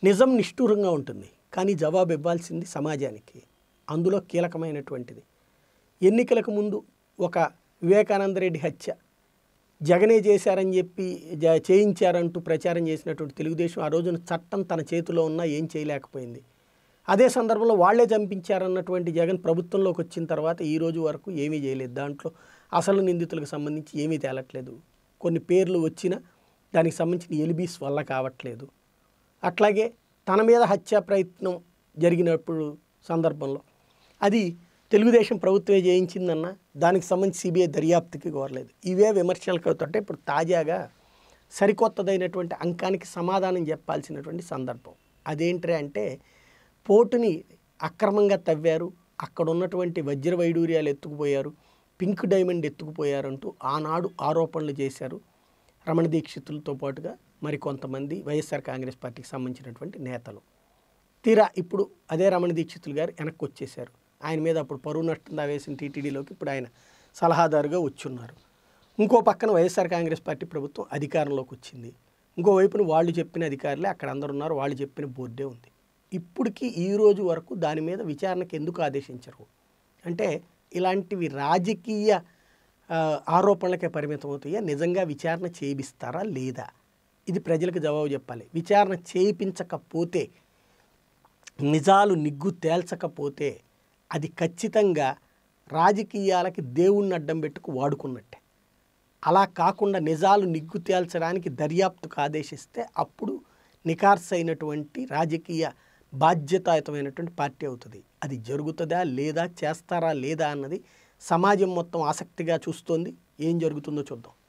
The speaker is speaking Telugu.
నిజం నిష్ఠూరంగా ఉంటుంది కానీ జవాబు ఇవ్వాల్సింది సమాజానికి అందులో కీలకమైనటువంటిది ఎన్నికలకు ముందు ఒక వివేకానంద రెడ్డి హత్య జగనే చేశారని చెప్పి జ చేయించారంటూ ప్రచారం చేసినటువంటి తెలుగుదేశం ఆ రోజున చట్టం తన చేతిలో ఉన్నా ఏం చేయలేకపోయింది అదే సందర్భంలో వాళ్లే చంపించారన్నటువంటి జగన్ ప్రభుత్వంలోకి వచ్చిన తర్వాత ఈ రోజు వరకు ఏమీ చేయలేదు దాంట్లో అసలు నిందితులకు సంబంధించి ఏమీ తేలట్లేదు కొన్ని పేర్లు వచ్చినా దానికి సంబంధించిన ఎలిబీస్ వల్ల కావట్లేదు అట్లాగే తన మీద హత్యా ప్రయత్నం జరిగినప్పుడు సందర్భంలో అది తెలుగుదేశం ప్రభుత్వమే చేయించిందన్న దానికి సంబంధించి సిబిఐ దర్యాప్తుకి కోరలేదు ఇవే విమర్శలకు అవుతుంటే ఇప్పుడు తాజాగా సరికొత్తదైనటువంటి అంకానికి సమాధానం చెప్పాల్సినటువంటి సందర్భం అదేంటి అంటే పోటుని అక్రమంగా తవ్వారు అక్కడ ఉన్నటువంటి వజ్ర వైడూర్యాలు ఎత్తుకుపోయారు పింక్ డైమండ్ ఎత్తుకుపోయారంటూ ఆనాడు ఆరోపణలు చేశారు రమణ దీక్షితులతో పాటుగా మరి కొంతమంది వైఎస్ఆర్ కాంగ్రెస్ పార్టీకి సంబంధించినటువంటి నేతలు తీరా ఇప్పుడు అదే రమణ దీక్షితులు గారు వెనక్కి వచ్చేశారు ఆయన మీద అప్పుడు పరువు నష్టం వేసిన టీటీడీలోకి ఇప్పుడు ఆయన సలహాదారుగా వచ్చున్నారు ఇంకో పక్కన వైఎస్ఆర్ కాంగ్రెస్ పార్టీ ప్రభుత్వం అధికారంలోకి వచ్చింది ఇంకోవైపున వాళ్ళు చెప్పిన అధికారులే అక్కడ అందరు ఉన్నారు వాళ్ళు చెప్పిన బోర్డే ఉంది ఇప్పటికీ ఈ రోజు వరకు దాని మీద విచారణకు ఎందుకు ఆదేశించరు అంటే ఇలాంటివి రాజకీయ ఆ, ఆరోపణలకే పరిమితం అవుతాయా నిజంగా విచారణ చేయిస్తారా లేదా ఇది ప్రజలకు జవాబు చెప్పాలి విచారణ చేయించకపోతే నిజాలు నిగ్గు తేల్చకపోతే అది ఖచ్చితంగా రాజకీయాలకి దేవుణ్ణి అడ్డం పెట్టుకు వాడుకున్నట్టే అలా కాకుండా నిజాలు నిగ్గు తేల్చడానికి దర్యాప్తుకు ఆదేశిస్తే అప్పుడు నికార్సైనటువంటి రాజకీయ బాధ్యతాయుతమైనటువంటి పార్టీ అవుతుంది అది జరుగుతుందా లేదా చేస్తారా లేదా అన్నది సమాజం మొత్తం ఆసక్తిగా చూస్తోంది ఏం జరుగుతుందో చూద్దాం